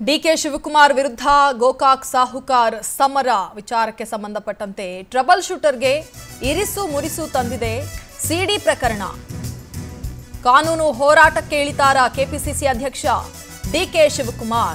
DK Shivakumar ವಿರುದ್ಧ ಗೋಕಾಕ್ ಸಾಹುಕಾರ್ ಸಮರ ವಿಚಾರಕ್ಕೆ ಸಂಬಂಧಪಟ್ಟಂತೆ ಟ್ರಬಲ್ ಶೂಟರ್ಗೆ ಇರಿಸು ಮುರಿಸು ತಂದಿದೆ ಸಿಡಿ ಪ್ರಕರಣ ಕಾನೂನು ಹೋರಾಟಕ್ಕೆ ಇಳಿತಾರ ಕೆಪಿಸಿಸಿ ಅಧ್ಯಕ್ಷ ಡಿಕೆ ಶಿವಕುಮಾರ್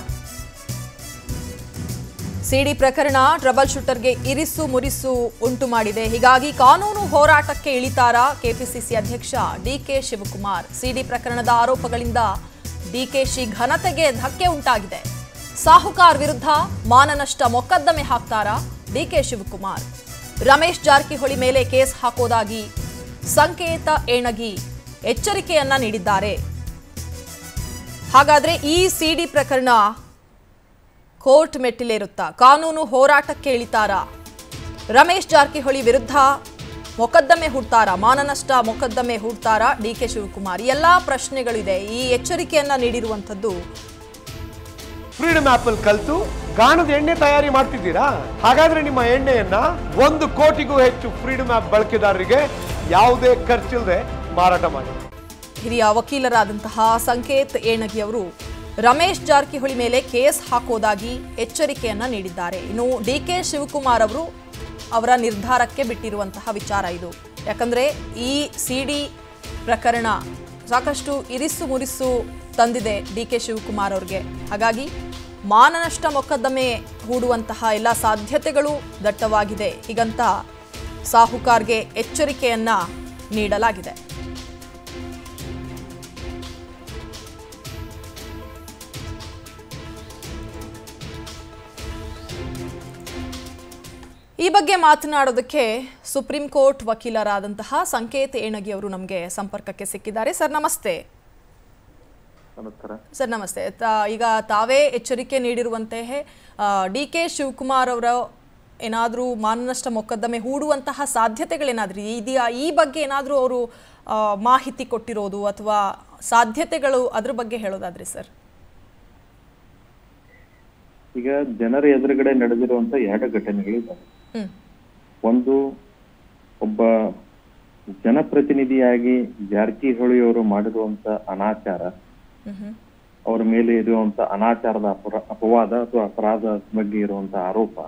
ಸಿಡಿ ಪ್ರಕರಣ ಟ್ರಬಲ್ ಶೂಟರ್ಗೆ ಇರಿಸು ಮುರಿಸು ಉಂಟು ಮಾಡಿದೆ ಹೀಗಾಗಿ ಕಾನೂನು ಹೋರಾಟಕ್ಕೆ ಇಳಿತಾರ ಕೆಪಿಸಿಸಿ ಅಧ್ಯಕ್ಷ ಡಿಕೆ ಶಿವಕುಮಾರ್ ಸಿಡಿ ಪ್ರಕರಣದ ಆರೋಪಗಳಿಂದ ಡಿಕೆಶಿ ಘನತೆಗೆ ಧಕ್ಕೆ ಉಂಟಾಗಿದೆ ಸಾಹುಕಾರ್ ವಿರುದ್ಧ ಮಾನನಷ್ಟ ಮೊಕದ್ದಮೆ ಹಾಕ್ತಾರ ಡಿಕೆ ಶಿವಕುಮಾರ್ ರಮೇಶ್ ಜಾರಕಿಹೊಳಿ ಮೇಲೆ ಕೇಸ್ ಹಾಕೋದಾಗಿ ಸಂಕೇತ ಏಣಗಿ ಎಚ್ಚರಿಕೆಯನ್ನ ನೀಡಿದ್ದಾರೆ ಹಾಗಾದ್ರೆ ಈ ಸಿಡಿ ಪ್ರಕರಣ ಕೋರ್ಟ್ ಮೆಟ್ಟಿಲೇರುತ್ತಾ ಕಾನೂನು ಹೋರಾಟಕ್ಕೆ ಇಳಿತಾರಾ ರಮೇಶ್ ಜಾರಕಿಹೊಳಿ ವಿರುದ್ಧ ಮೊಕದ್ದಮೆ ಹೂಡ್ತಾರಾ ಮಾನನಷ್ಟ ಮೊಕದ್ದಮೆ ಹೂಡ್ತಾರಾ ಡಿ ಕೆ ಶಿವಕುಮಾರ್ ಈ ಎಲ್ಲಾ ಪ್ರಶ್ನೆಗಳಿದೆ ಈ ಎಚ್ಚರಿಕೆಯನ್ನ ನೀಡಿರುವಂಥದ್ದು ಫ್ರೀಡಮ್ ಆಪ್ ಅಲ್ಲಿ ಕಲ್ತು ಗಾಣದ ಎಣ್ಣೆ ತಯಾರಿ ಮಾಡ್ತಿದ್ದೀರಾ ಹಾಗಾದ್ರೆ ನಿಮ್ಮ ಎಣ್ಣೆಯನ್ನ ಒಂದು ಕೋಟಿಗೂ ಹೆಚ್ಚು ಫ್ರೀಡಮ್ ಆಪ್ ಬಳಕೆದಾರರಿಗೆ ಯಾವುದೇ ಖರ್ಚಿಲ್ಲದೆ ಮಾರಾಟ ಮಾಡಿ ಹಿರಿಯ ವಕೀಲರಾದಂತಹ ಸಂಕೇತ್ ಏಣಗಿ ಅವರು ರಮೇಶ್ ಜಾರಕಿಹೊಳಿ ಮೇಲೆ ಕೇಸ್ ಹಾಕೋದಾಗಿ ಎಚ್ಚರಿಕೆಯನ್ನ ನೀಡಿದ್ದಾರೆ ಇನ್ನು ಡಿ ಕೆ ಶಿವಕುಮಾರ್ ಅವರು ಅವರ ನಿರ್ಧಾರಕ್ಕೆ ಬಿಟ್ಟಿರುವಂತಹ ವಿಚಾರ ಇದು ಯಾಕಂದ್ರೆ ಈ ಸಿಡಿ ಪ್ರಕರಣ ಸಾಕಷ್ಟು ಇರಿಸು ಮುರಿಸು ತಂದಿದೆ ಡಿ ಕೆ ಶಿವಕುಮಾರ್ ಅವ್ರಿಗೆ ಹಾಗಾಗಿ ಮಾನನಷ್ಟ ಮೊಕದ್ದಮೆ ಹೂಡುವಂತಹ ಎಲ್ಲ ಸಾಧ್ಯತೆಗಳು ದಟ್ಟವಾಗಿದೆ ಹೀಗಂತ ಸಾಹುಕಾರ್ಗೆ ಎಚ್ಚರಿಕೆಯನ್ನ ನೀಡಲಾಗಿದೆ ಈ ಬಗ್ಗೆ ಮಾತನಾಡೋದಕ್ಕೆ ಸುಪ್ರೀಂ ಕೋರ್ಟ್ ವಕೀಲರಾದಂತಹ ಸಂಕೇತ್ ಏಣಗಿ ಅವರು ನಮಗೆ ಸಂಪರ್ಕಕ್ಕೆ ಸಿಕ್ಕಿದ್ದಾರೆ ಸರ್ ನಮಸ್ತೆ ನಮಸ್ಕಾರ ಸರ್ ನಮಸ್ತೆ ತಾ- ಈಗ ತಾವೇ ಎಚ್ಚರಿಕೆ ನೀಡಿರುವಂತೆ ಡಿ ಕೆ ಶಿವಕುಮಾರ್ ಅವರ ಏನಾದರೂ ಮಾನನಷ್ಟ ಮೊಕದ್ದಮೆ ಹೂಡುವಂತಹ ಸಾಧ್ಯತೆಗಳೇನಾದ್ರೂ ಇದೆಯಾ ಈ ಬಗ್ಗೆ ಏನಾದರೂ ಅವರು ಆ, ಮಾಹಿತಿ ಕೊಟ್ಟಿರೋದು ಅಥವಾ ಸಾಧ್ಯತೆಗಳು ಅದ್ರ ಬಗ್ಗೆ ಹೇಳೋದಾದ್ರಿ ಸರ್ ಈಗ ಜನರ ಎದುರುಗಡೆ ನಡೆದಿರುವಂತ ಎರಡು ಘಟನೆಗಳಿದ್ದಾವೆ ಹ್ಮ್ ಒಂದು ಒಬ್ಬ ಜನಪ್ರತಿನಿಧಿಯಾಗಿ ಜಾರಕಿಹೊಳಿ ಅವರು ಮಾಡಿರುವಂತ ಅನಾಚಾರ ಹ್ಮ್ ಹ್ಮ್ ಅವರ ಮೇಲೆ ಇರುವಂತ ಅನಾಚಾರದ ಅಪರ ಅಪವಾದ ಅಥವಾ ಅಪರಾಧ ಬಗ್ಗೆ ಇರುವಂತ ಆರೋಪ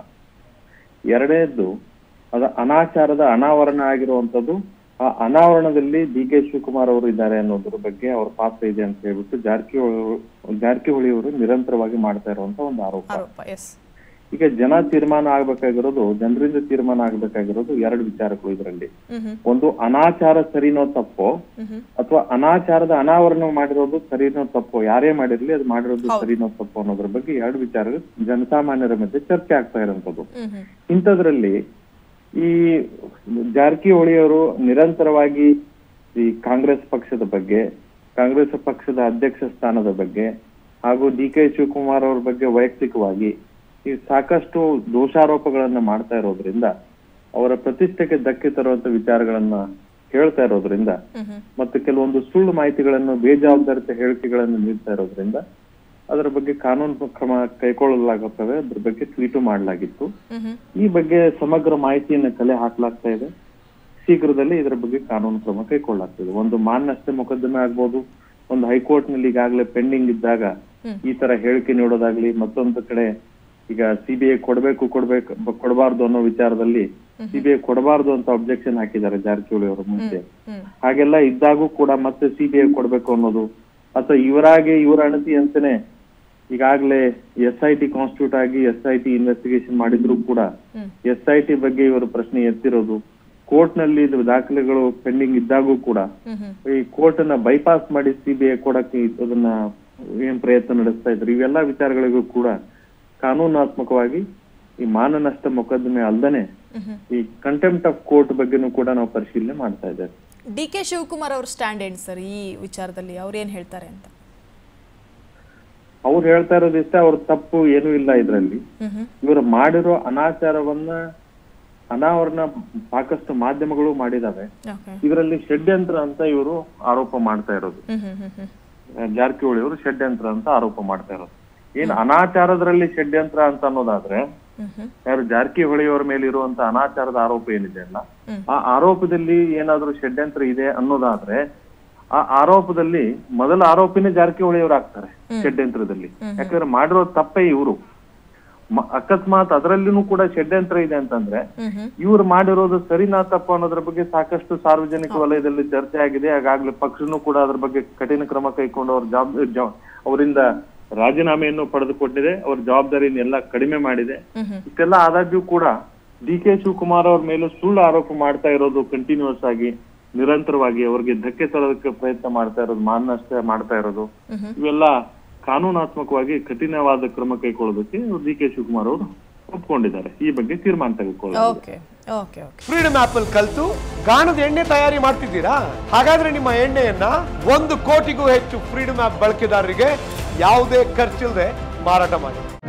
ಎರಡನೇದ್ದು ಅದ ಅನಾಚಾರದ ಅನಾವರಣ ಆಗಿರುವಂತದ್ದು ಆ ಅನಾವರಣದಲ್ಲಿ ಡಿ ಕೆ ಶಿವಕುಮಾರ್ ಅವರು ಇದ್ದಾರೆ ಅನ್ನೋದ್ರ ಬಗ್ಗೆ ಅವ್ರ ಪಾತ್ರ ಇದೆ ಅಂತ ಹೇಳ್ಬಿಟ್ಟು ಜಾರಕಿಹೊಳಿ ಅವರು ಜಾರಕಿಹೊಳಿ ಅವರು ನಿರಂತರವಾಗಿ ಮಾಡ್ತಾ ಇರುವಂತ ಒಂದು ಆರೋಪ ಆರೋಪ ಎಸ್ ಈಗ ಜನ ತೀರ್ಮಾನ ಆಗ್ಬೇಕಾಗಿರೋದು ಜನರಿಂದ ತೀರ್ಮಾನ ಆಗ್ಬೇಕಾಗಿರೋದು ಎರಡು ವಿಚಾರಗಳು ಇದರಲ್ಲಿ ಹ್ಮ್ ಹ್ಮ್ ಒಂದು ಅನಾಚಾರ ಸರಿನೋ ತಪ್ಪೋ ಹ್ಮ್ ಹ್ಮ್ ಅಥವಾ ಅನಾಚಾರದ ಅನಾವರಣ ಮಾಡಿರೋದು ಸರಿನೋ ತಪ್ಪೋ ಯಾರೇ ಮಾಡಿರ್ಲಿ ಅದು ಮಾಡಿರೋದು ಸರಿನೋ ತಪ್ಪೋ ಅನ್ನೋದ್ರ ಬಗ್ಗೆ ಎರಡು ವಿಚಾರಗಳು ಜನಸಾಮಾನ್ಯರ ಮಧ್ಯೆ ಚರ್ಚೆ ಆಗ್ತಾ ಇರೋಂಥದ್ದು ಹ್ಮ್ ಹ್ಮ್ ಇಂಥದ್ರಲ್ಲಿ ಈ ಜಾರಕಿಹೊಳಿ ಅವರು ನಿರಂತರವಾಗಿ ಈ ಕಾಂಗ್ರೆಸ್ ಪಕ್ಷದ ಬಗ್ಗೆ ಕಾಂಗ್ರೆಸ್ ಪಕ್ಷದ ಅಧ್ಯಕ್ಷ ಸ್ಥಾನದ ಬಗ್ಗೆ ಹಾಗೂ ಡಿ ಕೆ ಶಿವಕುಮಾರ್ ಅವ್ರ ಬಗ್ಗೆ ವೈಯಕ್ತಿಕವಾಗಿ ಈ ಸಾಕಷ್ಟು ದೋಷಾರೋಪಗಳನ್ನ ಮಾಡ್ತಾ ಇರೋದ್ರಿಂದ ಅವರ ಪ್ರತಿಷ್ಠೆಗೆ ಧಕ್ಕೆ ತರುವಂತ ವಿಚಾರಗಳನ್ನ ಹೇಳ್ತಾ ಇರೋದ್ರಿಂದ ಹ್ಮ್ ಹ್ಮ್ ಮತ್ತು ಕೆಲವೊಂದು ಸುಳ್ಳು ಮಾಹಿತಿಗಳನ್ನು ಬೇಜವಾಬ್ದಾರಿತ ಹೇಳಿಕೆಗಳನ್ನು ನೀಡ್ತಾ ಇರೋದ್ರಿಂದ ಅದರ ಬಗ್ಗೆ ಕಾನೂನು ಕ್ರಮ ಕೈಗೊಳ್ಳಲಾಗುತ್ತವೆ ಅದ್ರ ಬಗ್ಗೆ ಟ್ವೀಟು ಮಾಡಲಾಗಿತ್ತು ಹ್ಮ್ ಹ್ಮ್ ಈ ಬಗ್ಗೆ ಸಮಗ್ರ ಮಾಹಿತಿಯನ್ನು ಕಲೆ ಹಾಕಲಾಗ್ತಾ ಇದೆ ಶೀಘ್ರದಲ್ಲೇ ಇದರ ಬಗ್ಗೆ ಕಾನೂನು ಕ್ರಮ ಕೈಗೊಳ್ಳಲಾಗ್ತದೆ ಒಂದು ಮಾನನಷ್ಟ ಮೊಕದ್ದಮೆ ಆಗ್ಬೋದು ಒಂದು ಹೈಕೋರ್ಟ್ ನಲ್ಲಿ ಈಗಾಗಲೇ ಪೆಂಡಿಂಗ್ ಇದ್ದಾಗ ಹ್ಮ್. ಈ ತರ ಹೇಳಿಕೆ ನೀಡೋದಾಗ್ಲಿ ಮತ್ತೊಂದು ಕಡೆ ಈಗ ಸಿಬಿಐ ಕೊಡಬೇಕು ಕೊಡ್ಬೇಕು ಕೊಡಬಾರ್ದು ಅನ್ನೋ ವಿಚಾರದಲ್ಲಿ ಸಿಬಿಐ ಕೊಡಬಾರ್ದು ಅಂತ ಅಬ್ಜೆಕ್ಷನ್ ಹಾಕಿದ್ದಾರೆ ಜಾರಕಿಹೊಳಿ ಅವರು ಮುಂಚೆ ಹ್ಮ್ ಹಾಗೆಲ್ಲ ಇದ್ದಾಗೂ ಕೂಡ ಮತ್ತೆ ಸಿಬಿಐ ಕೊಡ್ಬೇಕು ಅನ್ನೋದು ಅಥವಾ ಇವರಾಗೆ ಇವರ ಅಣತಿ ಅಂತಾನೆ ಈಗಾಗಲೇ ಎಸ್ ಐ ಟಿ ಕಾನ್ಸ್ಟಿಟ್ಯೂಟ್ ಆಗಿ ಎಸ್ ಐ ಟಿ ಇನ್ವೆಸ್ಟಿಗೇಷನ್ ಮಾಡಿದ್ರು ಕೂಡ ಹ್ಮ್. ಎಸ್ ಐ ಟಿ ಬಗ್ಗೆ ಇವರು ಪ್ರಶ್ನೆ ಎತ್ತಿರೋದು ಕೋರ್ಟ್ ನಲ್ಲಿ ಇದು ದಾಖಲೆಗಳು ಪೆಂಡಿಂಗ್ ಇದ್ದಾಗೂ ಕೂಡ ಹ್ಮ್ ಹ್ಮ್ ಈ ಕೋರ್ಟ್ ಅನ್ನ ಬೈಪಾಸ್ ಮಾಡಿ ಸಿಬಿಐ ಕೊಡಕ್ಕೆ ಅದನ್ನ ಏನ್ ಪ್ರಯತ್ನ ನಡೆಸ್ತಾ ಇದ್ರು ಇವೆಲ್ಲಾ ವಿಚಾರಗಳಿಗೂ ಕೂಡ ಕಾನೂನಾತ್ಮಕವಾಗಿ ಈ ಮಾನನಷ್ಟ ಮೊಕದ್ದಮೆ ಅಲ್ದನೆ ಹ್ಮ್ ಹ್ಮ್ ಈ ಕಂಟೆಂಪ್ಟ್ ಆಫ್ ಕೋರ್ಟ್ ಬಗ್ಗೆನೂ ಕೂಡ ನಾವು ಪರಿಶೀಲನೆ ಮಾಡ್ತಾ ಇದ್ದೇವೆ ಡಿ ಕೆ ಶಿವಕುಮಾರ್ ಅವ್ರ ಸ್ಟ್ಯಾಂಡ್ ಏನು ಸರ್ ಈ ವಿಚಾರದಲ್ಲಿ ಅವ್ರು ಏನು ಹೇಳ್ತಾರೆ ಅಂತ ಅವ್ರು ಹೇಳ್ತಾ ಇರೋದಿಷ್ಟ ಅವ್ರ ತಪ್ಪು ಏನೂ ಇಲ್ಲ ಇದ್ರಲ್ಲಿ ಹ್ಮ್ ಹ್ಮ್ ಇವರು ಮಾಡಿರೋ ಅನಾಚಾರವನ್ನ ಅನಾವರಣ ಸಾಕಷ್ಟು ಮಾಧ್ಯಮಗಳು ಮಾಡಿದಾವೆ ಓಕೆ ಇದರಲ್ಲಿ ಷಡ್ಯಂತ್ರ ಅಂತ ಇವರು ಆರೋಪ ಮಾಡ್ತಾ ಇರೋದು ಹ್ಮ್ ಹ್ಮ್ ಹ್ಮ್ ಹ್ಮ್ ಅಹ್ ಜಾರಕಿಹೊಳಿ ಅವರು ಷಡ್ಯಂತ್ರ ಅಂತ ಆರೋಪ ಮಾಡ್ತಾ ಇರೋದು ಏನ್ ಅನಾಚಾರದ್ರಲ್ಲಿ ಷಡ್ಯಂತ್ರ ಅಂತ ಅನ್ನೋದಾದ್ರೆ ಹ್ಮ್ ಹ್ಮ್ ಯಾರು ಜಾರಕಿಹೊಳಿ ಅವರ ಮೇಲೆ ಇರುವಂತ ಅನಾಚಾರದ ಆರೋಪ ಏನಿದೆ ಅಲ್ಲ ಹ್ಮ್. ಆ ಆರೋಪದಲ್ಲಿ ಏನಾದ್ರೂ ಷಡ್ಯಂತ್ರ ಇದೆ ಅನ್ನೋದಾದ್ರೆ ಆ ಆರೋಪದಲ್ಲಿ ಮೊದಲ ಆರೋಪಿನೇ ಜಾರಕಿಹೊಳಿ ಅವರು ಆಗ್ತಾರೆ ಷಡ್ಯಂತ್ರದಲ್ಲಿ ಯಾಕಂದ್ರೆ ಮಾಡಿರೋ ತಪ್ಪೇ ಇವರು ಅಕಸ್ಮಾತ್ ಅದರಲ್ಲಿನೂ ಕೂಡ ಷಡ್ಯಂತ್ರ ಇದೆ ಅಂತಂದ್ರೆ ಹ್ಮ್ ಹ್ಮ್ ಇವ್ರು ಮಾಡಿರೋದು ಸರಿನಾ ತಪ್ಪು ಅನ್ನೋದ್ರ ಬಗ್ಗೆ ಸಾಕಷ್ಟು ಸಾರ್ವಜನಿಕ ವಲಯದಲ್ಲಿ ಚರ್ಚೆ ಆಗಿದೆ ಹಾಗಾಗ್ಲೇ ಪಕ್ಷನೂ ಕೂಡ ಅದ್ರ ಬಗ್ಗೆ ಕಠಿಣ ಕ್ರಮ ಕೈಕೊಂಡು ಅವ್ರ ಜವಾಬ್ದಾರಿ ಜವ- ಅವರಿಂದ ರಾಜೀನಾಮೆಯನ್ನು ಪಡೆದುಕೊಂಡಿದೆ ಅವ್ರ ಜವಾಬ್ದಾರಿಯನ್ನು ಎಲ್ಲ ಕಡಿಮೆ ಮಾಡಿದೆ ಹ್ಮ್ ಹ್ಮ್ ಇಷ್ಟೆಲ್ಲ ಆದಾಗ್ಯೂ ಕೂಡ ಡಿ ಕೆ ಶಿವಕುಮಾರ್ ಅವ್ರ ಮೇಲೂ ಸುಳ್ಳು ಆರೋಪ ಮಾಡ್ತಾ ಇರೋದು ಕಂಟಿನ್ಯೂಸ್ ಆಗಿ ನಿರಂತರವಾಗಿ ಅವ್ರಿಗೆ ಧಕ್ಕೆ ತರೋದಕ್ಕೆ ಪ್ರಯತ್ನ ಮಾಡ್ತಾ ಇರೋದು ಮಾನನಷ್ಟ ಮಾಡ್ತಾ ಇರೋದು ಇವೆಲ್ಲ ಕಾನೂನಾತ್ಮಕವಾಗಿ ಕಠಿಣವಾದ ಕ್ರಮ ಕೈಗೊಳ್ಳೋದಕ್ಕೆ ಡಿ ಕೆ ಶಿವಕುಮಾರ್ ಅವರು ಒಪ್ಕೊಂಡಿದ್ದಾರೆ ಈ ಬಗ್ಗೆ ತೀರ್ಮಾನ ತೆಗೆದುಕೊಳ್ಳೋದು okay okay okay freedom app ಅಲ್ಲಿ ಕಲ್ತು ಗಾಣದ ಎಣ್ಣೆ ತಯಾರಿ ಮಾಡ್ತಿದ್ದೀರಾ ಹಾಗಾದ್ರೆ ನಿಮ್ಮ ಎಣ್ಣೆಯನ್ನ ಒಂದು ಕೋಟಿಗೂ ಹೆಚ್ಚು ಫ್ರೀಡಮ್ ಆಪ್ ಬಳಕೆದಾರರಿಗೆ ಯಾವುದೇ ಖರ್ಚಿಲ್ಲದೆ ಮಾರಾಟ ಮಾಡಿ